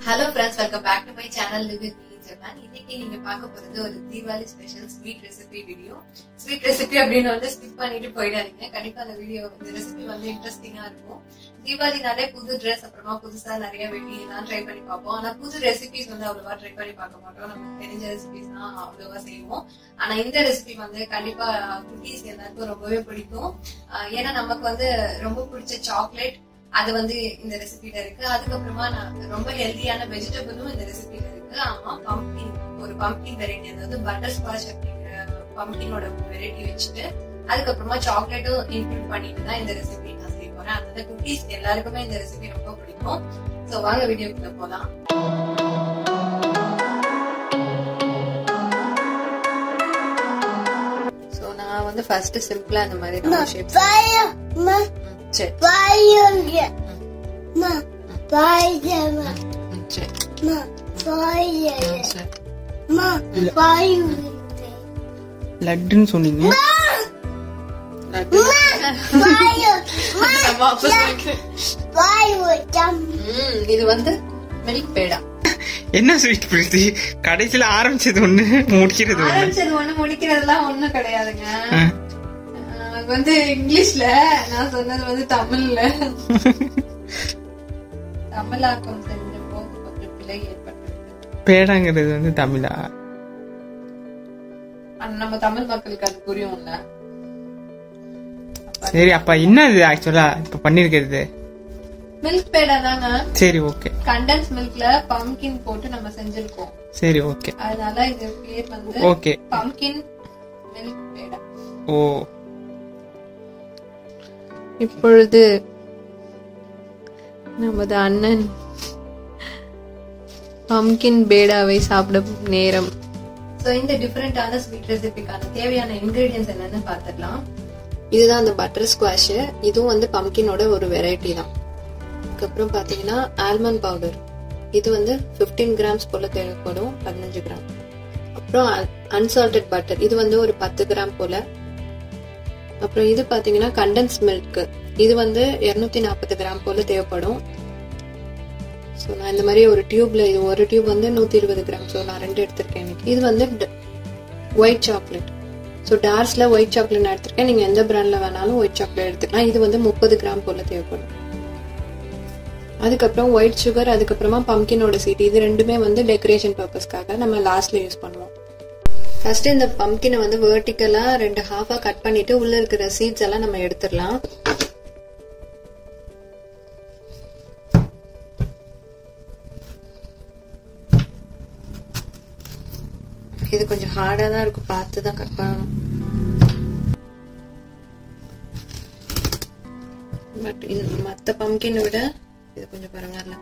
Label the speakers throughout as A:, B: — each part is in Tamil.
A: Hello friends welcome back to my channel live with me Japan இன்னைக்கு நீங்க பார்க்க போறது ஒரு Deepavali special sweet recipe video sweet recipe அப்படின்னு வந்து ஸ்கிப் பண்ணிட்டு போயிடாதீங்க கண்டிப்பா அந்த வீடியோ இந்த ரெசிபி வந்து இன்ட்ரெஸ்டிங்கா இருக்கும் தீபாவளினாலே புது ட்ரெஸ் அப்புறமா புதுசா நிறைய வெட்டி எல்லாம் ட்ரை பண்ணி பார்ப்போம் ஆனா புது ரெசிபிஸ் வந்து அவ்வளவா ட்ரை பண்ணி பார்க்க மாட்டோம் நமக்கு தெரிஞ்ச ரெசிபிஸ் தான் அவ்வளவா செய்வோம் ஆனா இந்த ரெசிபி வந்து கண்டிப்பா குட்டீஸ் எல்லாருக்கும் ரொம்பவே பிடிக்கும் ஆஹ் ஏன்னா நமக்கு வந்து ரொம்ப பிடிச்ச சாக்லேட் அது வந்து இந்த ரெசிபில இருக்கு அதுக்கப்புறமா நான் ரொம்ப ஹெல்தியான வெஜிடபிளும் இந்த ரெசிபில இருக்கு ஆமா பம்கின் ஒரு பம்கின் வெரைட்டி அதாவது பட்டர் ஸ்காட்ச் அப்படிங்கிற பம்கினோட வெரைட்டி வச்சுட்டு அதுக்கப்புறமா சாக்லேட்டும் இன்க்ளூட் பண்ணிட்டு தான் இந்த ரெசிபி நான் செய்ய போறேன் அந்த குட்டீஸ் எல்லாருக்குமே இந்த ரெசிபி ரொம்ப பிடிக்கும் சோ வாங்க வீடியோக்குள்ள போலாம் சோ நான் வந்து ஃபர்ஸ்ட் சிம்பிளா இந்த மாதிரி ரவுண்ட் ஷேப்
B: Fire, ma,
A: சரி
B: fire, ma, fire, ma,
A: ம், சரி
B: ma, fire,
A: ம், சரி
B: ma, fire,
C: லட்டுன்னு சொன்னீங்க
B: fire,
A: நம்ம அப்பா சொல்லிருக்கு.
B: fire, jump,
A: ம், இது வந்து மில்க் பேடா
C: என்ன ஸ்வீட் பிரீத்தி கடைசியில ஆரம்பிச்சது ஒண்ணு முடிக்கிறது ஒண்ணு
A: ஆரம்பிச்சது ஒண்ணு முடிக்கிறதெல்லாம் ஒண்ணும் கிடையாதுங்க
C: ஆ.
A: ஆஹ் அது வந்து இங்கிலீஷ்ல நான் சொன்னது வந்து தமிழ்ல தமிழாக்கம் செஞ்ச போது கொஞ்சம் பிழை ஏற்பட்டிருக்கு
C: பேடாங்கிறது வந்து தமிழா
A: ஆனா நம்ம தமிழ் மக்களுக்கு அது புரியும்ல
C: சரி அப்ப என்ன இது ஆக்சுவலா இப்ப பண்ணிருக்கிறது
A: மில்க் பேடா தாங்க
C: சரி ஓகே
A: கண்டன்ஸ் மில்க்ல பம்கின் போட்டு நம்ம செஞ்சிருக்கோம்
C: சரி ஓகே
A: அதனால இது பேர் வந்து
C: ஓகே
A: பம்கின் மில்க் பேடா
C: ஓ
A: இப்பொழுது நமது அண்ணன் பம்கின் பேடாவை சாப்பிடும் நேரம் ஸோ இந்த டிஃப்ரெண்டான ஸ்வீட் ரெசிபிக்கான தேவையான இன்கிரீடியன்ஸ் என்னன்னு பார்த்துடலாம் இதுதான் அந்த பட்டர் ஸ்குவாஷ் இதுவும் வந்து பம்கினோட ஒரு வெரைட்டி தான் அதுக்கப்புறம் பார்த்தீங்கன்னா ஆல்மண்ட் பவுடர் இது வந்து 15 கிராம்ஸ் போல தேவைப்படும் பதினஞ்சு கிராம் அப்புறம் அன்சால்டட் பட்டர் இது வந்து ஒரு பத்து கிராம் போல அப்புறம் இது பாத்தீங்கன்னா கண்டன்ஸ் மில்க் இது வந்து 240 நாற்பது கிராம் போல தேவைப்படும் ஸோ நான் இந்த மாதிரி ஒரு டியூப்ல இது ஒரு டியூப் வந்து நூத்தி இருபது கிராம் ஸோ நான் ரெண்டு எடுத்திருக்கேன் இன்னைக்கு இது வந்து ஒயிட் சாக்லேட் ஸோ டார்ஸ்ல ஒயிட் சாக்லேட் நான் எடுத்திருக்கேன் நீங்க எந்த பிராண்ட்ல வேணாலும் ஒயிட் சாக்லேட் எடுத்துக்கலாம் இது வந்து முப்பது கிராம் போல தேவைப்படும் அதுக்கப்புறம் ஒயிட் சுகர் அதுக்கப்புறமா பம்கினோட சீட் இது ரெண்டுமே வந்து டெக்கரேஷன் பர்பஸ்க்காக நம்ம லாஸ்ட்ல யூஸ் பண்ணுவோம் ஃபர்ஸ்ட் இந்த பம்கினை வந்து வெர்டிக்கலா ரெண்டு ஹாஃபா கட் பண்ணிட்டு உள்ள இருக்கிற சீட்ஸ் எல்லாம் நம்ம எடுத்துடலாம் இது கொஞ்சம் ஹார்டா தான் இருக்கும் பார்த்து தான் கட் பண்ணணும் பட் இது மற்ற பம்கினை விட இது கொஞ்சம் பரவாயில்ல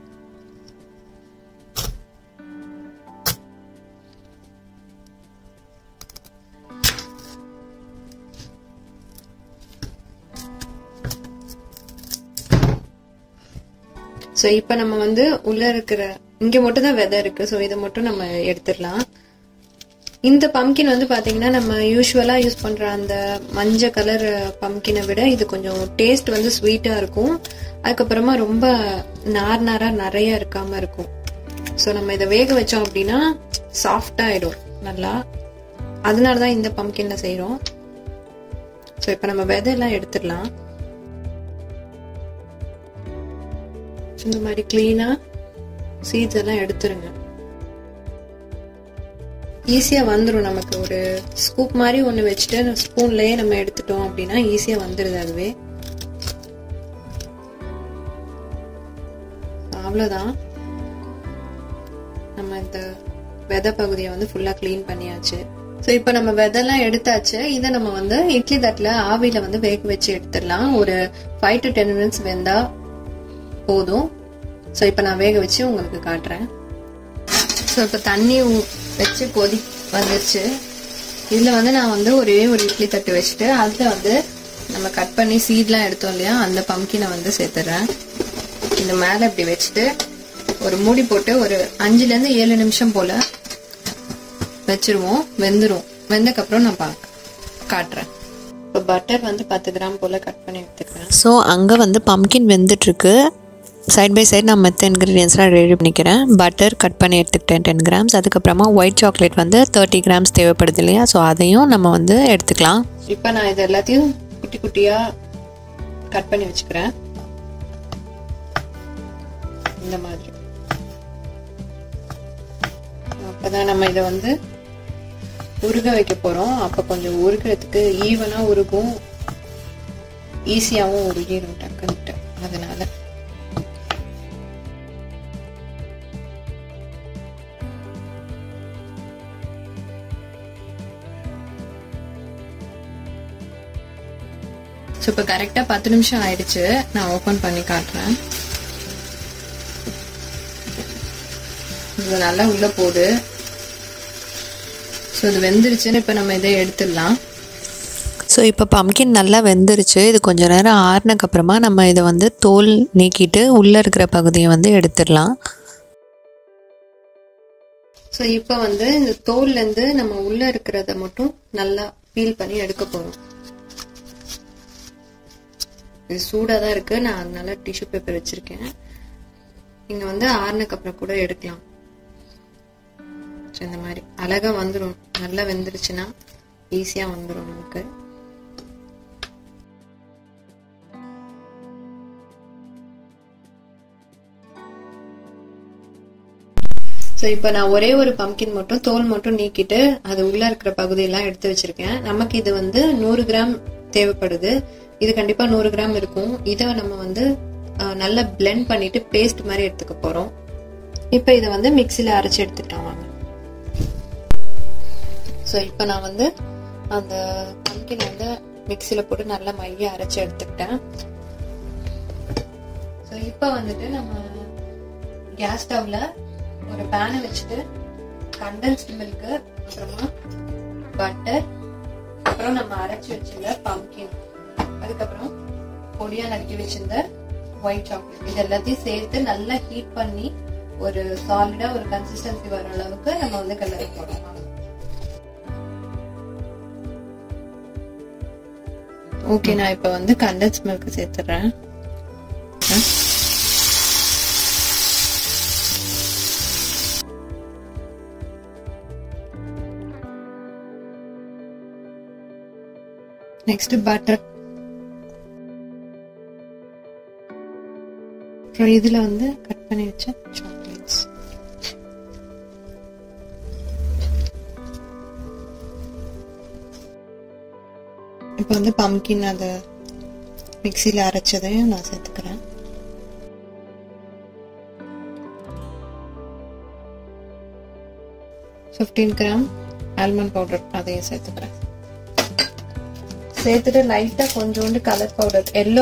A: ஸோ இப்போ நம்ம வந்து உள்ள இருக்கிற இங்க மட்டும் தான் விதை இருக்கு ஸோ இதை மட்டும் நம்ம எடுத்துடலாம் இந்த பம்கின் வந்து பாத்தீங்கன்னா நம்ம யூஸ்வலா யூஸ் பண்ற அந்த மஞ்சள் கலர் பம்கினை விட இது கொஞ்சம் டேஸ்ட் வந்து ஸ்வீட்டா இருக்கும் அதுக்கப்புறமா ரொம்ப நார் நாரா நிறைய இருக்காம இருக்கும் ஸோ நம்ம இதை வேக வச்சோம் அப்படின்னா சாஃப்டா ஆயிடும் நல்லா அதனால தான் இந்த பம்கின்ல செய்றோம் ஸோ இப்போ நம்ம விதையெல்லாம் எடுத்துடலாம் இந்த மாதிரி கிளீனா சீட்ஸ் எல்லாம் எடுத்துருங்க ஈஸியா வந்துடும் நமக்கு ஒரு ஸ்கூப் மாதிரி ஒன்று வச்சுட்டு ஸ்பூன்லயே நம்ம எடுத்துட்டோம் அப்படின்னா ஈஸியா வந்துடுது அதுவே அவ்வளோதான் நம்ம இந்த விதை பகுதியை வந்து ஃபுல்லா க்ளீன் பண்ணியாச்சு ஸோ இப்போ நம்ம விதெல்லாம் எடுத்தாச்சு இதை நம்ம வந்து இட்லி தட்டில் ஆவியில வந்து வேக வச்சு எடுத்துடலாம் ஒரு ஃபைவ் டு டென் மினிட்ஸ் வெந்தா போதும் ஸோ இப்போ நான் வேக வச்சு உங்களுக்கு காட்டுறேன் ஸோ இப்போ தண்ணி ஊ- வச்சு கொதி வந்துருச்சு இதில் வந்து நான் வந்து ஒரே ஒரு இட்லி தட்டு வச்சுட்டு அதில் வந்து நம்ம கட் பண்ணி சீட்லாம் எடுத்தோம் இல்லையா அந்த பம்கினை வந்து சேர்த்துறேன் இந்த மேலே இப்படி வச்சுட்டு ஒரு மூடி போட்டு ஒரு அஞ்சுலேருந்து ஏழு நிமிஷம் போல் வச்சிருவோம் வெந்துரும் வெந்தக்கப்புறம் நான் பா காட்டுறேன் இப்போ பட்டர் வந்து பத்து கிராம் போல் கட் பண்ணி எடுத்துக்கிறேன்
D: ஸோ அங்கே வந்து பம்கின் வெந்துட்டுருக்கு சைட் பை சைடு நான் மற்ற இன்க்ரீடியன்ஸ்லாம் ரெடி பண்ணிக்கிறேன் பட்டர் கட் பண்ணி எடுத்துக்கிட்டேன் டென் கிராம்ஸ் அதுக்கப்புறமா ஒயிட் சாக்லேட் வந்து தேர்ட்டி கிராம்ஸ் தேவைப்படுது இல்லையா ஸோ அதையும் நம்ம வந்து எடுத்துக்கலாம்
A: இப்போ நான் இது எல்லாத்தையும் குட்டி குட்டியா கட் பண்ணி வச்சுக்கிறேன் இந்த மாதிரி அப்பதான் நம்ம இதை வந்து உருக வைக்க போறோம் அப்ப கொஞ்சம் உருகிறதுக்கு ஈவனா உருகும் ஈஸியாவும் உருகிடும் டக்குன்ட்டு அதனால ஸோ இப்போ கரெக்டாக பத்து நிமிஷம் ஆயிடுச்சு நான் ஓப்பன் பண்ணி காட்டுறேன் இது நல்லா உள்ள போகுது ஸோ இது வெந்துருச்சுன்னு இப்போ நம்ம இதை எடுத்துடலாம்
D: ஸோ இப்போ பம்கின் நல்லா வெந்துருச்சு இது கொஞ்ச நேரம் ஆறுனக்கப்புறமா நம்ம இதை வந்து தோல் நீக்கிட்டு உள்ளே இருக்கிற பகுதியை வந்து எடுத்துடலாம்
A: ஸோ இப்போ வந்து இந்த தோல்லேருந்து நம்ம உள்ள இருக்கிறத மட்டும் நல்லா பீல் பண்ணி எடுக்க போறோம் இது சூடாக தான் இருக்கு நான் அதனால டிஷ்யூ பேப்பர் வச்சிருக்கேன் நீங்க வந்து ஆறுனக்கு அப்புறம் கூட எடுக்கலாம் ஸோ இந்த மாதிரி அழகா வந்துடும் நல்லா வெந்துருச்சுன்னா ஈஸியா வந்துடும் நமக்கு ஸோ இப்போ நான் ஒரே ஒரு பம்கின் மட்டும் தோல் மட்டும் நீக்கிட்டு அது உள்ள இருக்கிற பகுதியெல்லாம் எடுத்து வச்சிருக்கேன் நமக்கு இது வந்து நூறு கிராம் தேவைப்படுது இது கண்டிப்பா நூறு கிராம் இருக்கும் இதை நம்ம வந்து அஹ், நல்லா blend பண்ணிட்டு பேஸ்ட் மாதிரி எடுத்துக்க போறோம் இப்போ இதை வந்து மிக்சியில் அரைச்சி எடுத்துக்கிட்டோம் வாங்க ஸோ இப்போ நான் வந்து அந்த பம்கின் வந்து மிக்சியில் போட்டு நல்லா மைய அரைச்சி எடுத்துக்கிட்டேன் ஸோ இப்போ வந்துட்டு நம்ம கேஸ் ஸ்டவ்ல ஒரு பேனை வச்சுட்டு கண்டென்ஸ்டு மில்க் அப்புறமா பட்டர் அப்புறம் நம்ம அரைச்சி வச்சிருந்த பம்கின் அதுக்கப்புறம் பொடியா நறுக்கி வச்சிருந்த ஒயிட் சாக்லேட் இது எல்லாத்தையும் சேர்த்து நல்லா ஹீட் பண்ணி ஒரு சாலிடா ஒரு கன்சிஸ்டன்சி வர அளவுக்கு நம்ம வந்து கலரி போடலாம் ஓகே நான் இப்ப வந்து கண்டென்ஸ் மில்க் சேர்த்துறேன் நெக்ஸ்ட் பட்டர் அப்புறம் இதுல வந்து கட் பண்ணி வச்ச சாக்லேட்ஸ் இப்போ வந்து பம்கின் அதை மிக்சியில் அரைச்சதையும் நான் சேர்த்துக்கிறேன் ஃபிஃப்டீன் கிராம் ஆல்மண்ட் பவுடர் அதையும் சேர்த்துக்கிறேன் சேர்த்துட்டு லைட்டா கொஞ்சோண்டு கலர் பவுடர் எல்லோ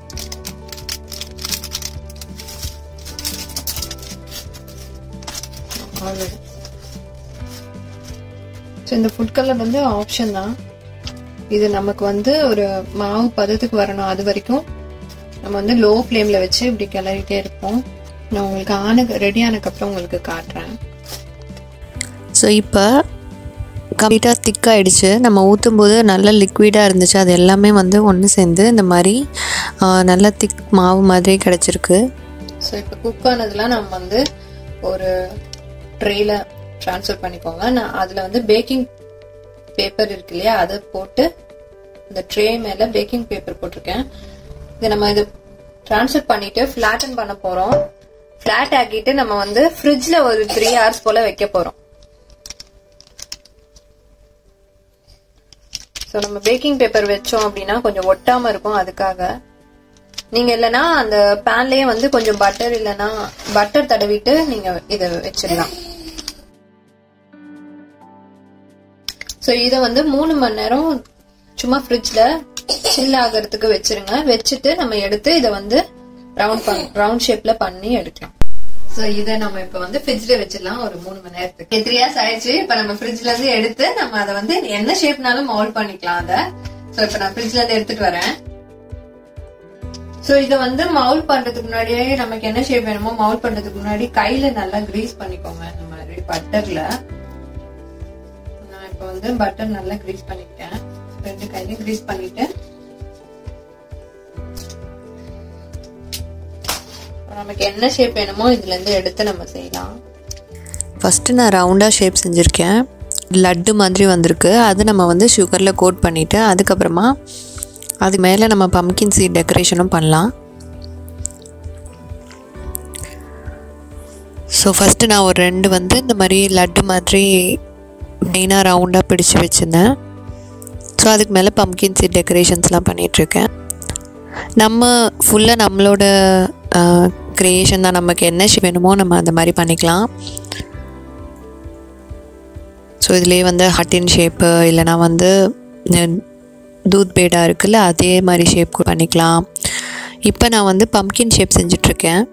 A: ஸோ இந்த ஃபுட் கலர் வந்து ஆப்ஷன் தான் இது நமக்கு வந்து ஒரு மாவு பதத்துக்கு வரணும் அது வரைக்கும் நம்ம வந்து லோ ஃப்ளேம்ல வச்சு இப்படி கிளறிட்டே இருப்போம் நான் உங்களுக்கு ஆன ரெடி ஆனதுக்கப்புறம் உங்களுக்கு காட்டுறேன்
D: ஸோ இப்போ கம்ப்ளீட்டாக திக் ஆயிடுச்சு நம்ம ஊற்றும் போது நல்ல லிக்விடாக இருந்துச்சு அது எல்லாமே வந்து ஒன்று சேர்ந்து இந்த மாதிரி ஆ, நல்ல திக் மாவு மாதிரி கிடச்சிருக்கு
A: ஸோ இப்போ குக் ஆனதுலாம் நம்ம வந்து ஒரு ட்ரேல ட்ரான்ஸ்ஃபர் பண்ணிக்கோங்க நான் அதில் வந்து பேக்கிங் பேப்பர் இருக்கு இல்லையா அதை போட்டு இந்த ட்ரே மேலே பேக்கிங் பேப்பர் போட்டிருக்கேன் இதை நம்ம இது ட்ரான்ஸ்ஃபர் பண்ணிட்டு ஃப்ளாட்டன் பண்ண போகிறோம் ஃப்ளாட் ஆக்கிட்டு நம்ம வந்து ஃப்ரிட்ஜில் ஒரு த்ரீ ஹவர்ஸ் போல் வைக்க போகிறோம் ஸோ நம்ம பேக்கிங் பேப்பர் வச்சோம் அப்படின்னா கொஞ்சம் ஒட்டாம இருக்கும் அதுக்காக நீங்க இல்லனா அந்த பேன்லயே வந்து கொஞ்சம் பட்டர் இல்லனா பட்டர் தடவிட்டு நீங்க இத வச்சிடலாம் ஸோ இத வந்து மூணு மணி நேரம் சும்மா ஃப்ரிட்ஜ்ல சில் ஆகிறதுக்கு வச்சிருங்க வச்சுட்டு நம்ம எடுத்து இத வந்து ரவுண்ட் பண்ண ரவுண்ட் ஷேப்ல பண்ணி எடுக்கலாம் சோ இத நம்ம இப்ப வந்து ஃப்ரிட்ஜ்ல வச்சிடலாம் ஒரு மூணு மணி நேரத்துக்கு த்ரீ ஹார்ஸ் ஆயிடுச்சு இப்ப நம்ம ஃப்ரிட்ஜ்ல இருந்து எடுத்து நம்ம அதை வந்து என்ன ஷேப்னாலும் மவுல் பண்ணிக்கலாம் அத சோ இப்ப நான் ஃப்ரிட்ஜ்ல இருந்து எடுத்துட்டு வரேன் சோ இத வந்து மவுல் பண்றதுக்கு முன்னாடியே நமக்கு என்ன ஷேப் வேணுமோ மவுல் பண்றதுக்கு முன்னாடி கையில நல்லா கிரீஸ் பண்ணிக்கோங்க இந்த மாதிரி பட்டர்ல நான் இப்ப வந்து பட்டர் நல்லா கிரீஸ் பண்ணிக்கிட்டேன் ரெண்டு கையிலயும் கிரீஸ் பண்ணிட்டு நமக்கு என்ன ஷேப் வேணுமோ இதுல இருந்து எடுத்து நம்ம செய்யலாம்
D: ஃபஸ்ட்டு நான் ரவுண்டாக ஷேப் செஞ்சுருக்கேன் லட்டு மாதிரி வந்திருக்கு அது நம்ம வந்து சுகரில் கோட் பண்ணிவிட்டு அதுக்கப்புறமா அது மேலே நம்ம பம்கின் சீட் டெக்கரேஷனும் பண்ணலாம் ஸோ ஃபஸ்ட்டு நான் ஒரு ரெண்டு வந்து இந்த மாதிரி லட்டு மாதிரி மெயினாக ரவுண்டாக பிடிச்சு வச்சுருந்தேன் ஸோ அதுக்கு மேலே பம்கின் சீட் டெக்கரேஷன்ஸ்லாம் பண்ணிகிட்ருக்கேன் நம்ம ஃபுல்லாக நம்மளோட க்ரியேஷன் தான் நமக்கு என்ன shape வேணுமோ நம்ம அந்த மாதிரி பண்ணிக்கலாம் ஸோ இதுலேயே வந்து ஹட்டின் ஷேப்பு இல்லைனா வந்து அஹ், தூத் பேடா இருக்குல்ல அதே மாதிரி ஷேப் பண்ணிக்கலாம் இப்போ நான் வந்து பம்கின் ஷேப் செஞ்சிட்ருக்கேன்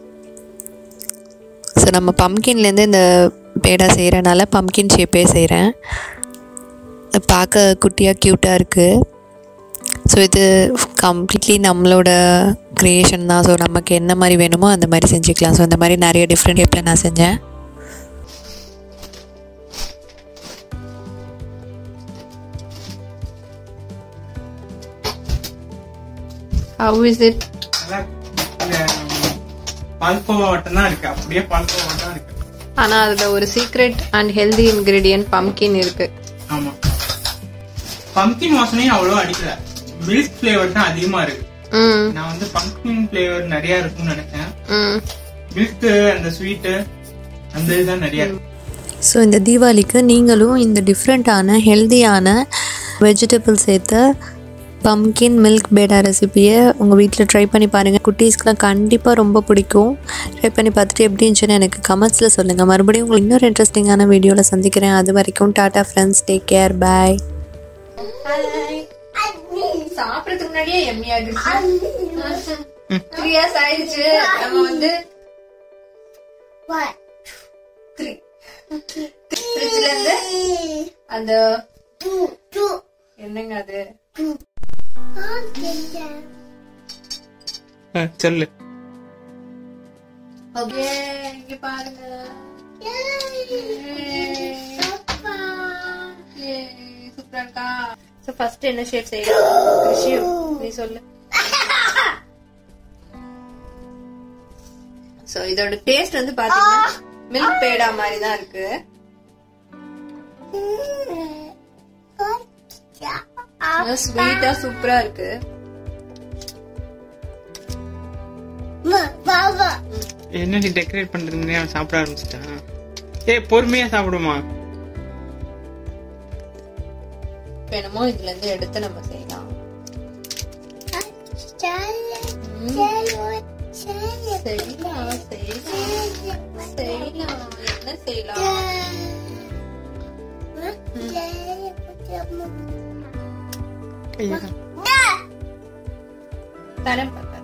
D: ஸோ நம்ம பம்கின்லேருந்து இந்த பேடா செய்கிறனால பம்கின் ஷேப்பே செய்கிறேன் பார்க்க குட்டியாக க்யூட்டாக இருக்குது ஸோ இது கம்ப்ளீட்லி நம்மளோட க்ரியேஷன் தான் ஸோ நமக்கு என்ன மாதிரி வேணுமோ அந்த மாதிரி செஞ்சுக்கலாம் ஸோ இந்த மாதிரி நிறைய டிஃப்ரெண்ட் ஷேப்பில் நான் செஞ்சேன்
A: ஹவ் இஸ் இட்
C: நல்லா இந்த பால்கோவா வட்டம் தான் இருக்கு அப்படியே பால்கோவா வட்டம் இருக்கு
A: ஆனா அதுல ஒரு secret and healthy ingredient pumpkin இருக்கு
C: ஆமா பம்கின் வாசனையும் அவ்வளவா அடிக்கல மில்க் ஃபிளேவர் தான் அதிகமா இருக்கு
A: ம்
C: நான் வந்து பம்கின் ஃபிளேவர் நிறைய இருக்கும்னு நினைச்சேன்
A: ம்
C: மில்க் அந்த ஸ்வீட்டு அந்த இதுதான் நிறைய இருக்கு
D: ஸோ இந்த தீபாவளிக்கு நீங்களும் இந்த டிஃப்ரெண்ட்டான ஹெல்தியான வெஜிடபிள் சேர்த்த பம்கின் மில்க் பேடா ரெசிபியை உங்கள் வீட்டில் ட்ரை பண்ணி பாருங்கள் குட்டீஸ்க்குலாம் கண்டிப்பாக ரொம்ப பிடிக்கும் ட்ரை பண்ணி பார்த்துட்டு எப்படி இருந்துச்சுன்னு எனக்கு கமெண்ட்ஸில் சொல்லுங்கள் மறுபடியும் உங்களுக்கு இன்னொரு இன்ட்ரெஸ்டிங்கான வீடியோவில் சந்திக்கிறேன் அது வரைக்கும் டாடா ஃப்ரெண்ட்ஸ் டேக் கேர் பாய்
A: சாப்பிடறதுக்கு முன்னாடியே எம்மி ஆகிடுச்சு த்ரீ இயர்ஸ் ஆயிடுச்சு நம்ம வந்து
B: What?
A: ஃப்ரிட்ஜ்ல இருந்து அந்த
B: Two, two.
A: என்னங்க அது
B: Okay, yeah.
C: ஆ, சொல்லு
A: ஓகே இங்க பாருங்க
B: Papa.
A: சூப்பரா இருக்கா சோ ஃபர்ஸ்ட் என்ன ஷேப் செய்யலாம் கிருஷி நீ சொல்லு சோ இதோட டேஸ்ட் வந்து பாத்தீங்கன்னா மில்க் பேடா மாதிரி தான் இருக்கு ஸ்வீட்டா சூப்பரா இருக்கு
B: Baba.
C: என்ன நீ டெக்கரேட் பண்றதுக்கு முன்னாடி அவன் சாப்பிட ஆரம்பிச்சிட்டான் ஏய் பொறுமையா சாப்பிடுமா
A: வேணுமோ இதுல இருந்து எடுத்து நம்ம செய்யலாம் செய்யலாம் செய்யலாம் செய்யலாம் என்ன செய்யலாம் தரேன் பாப்பா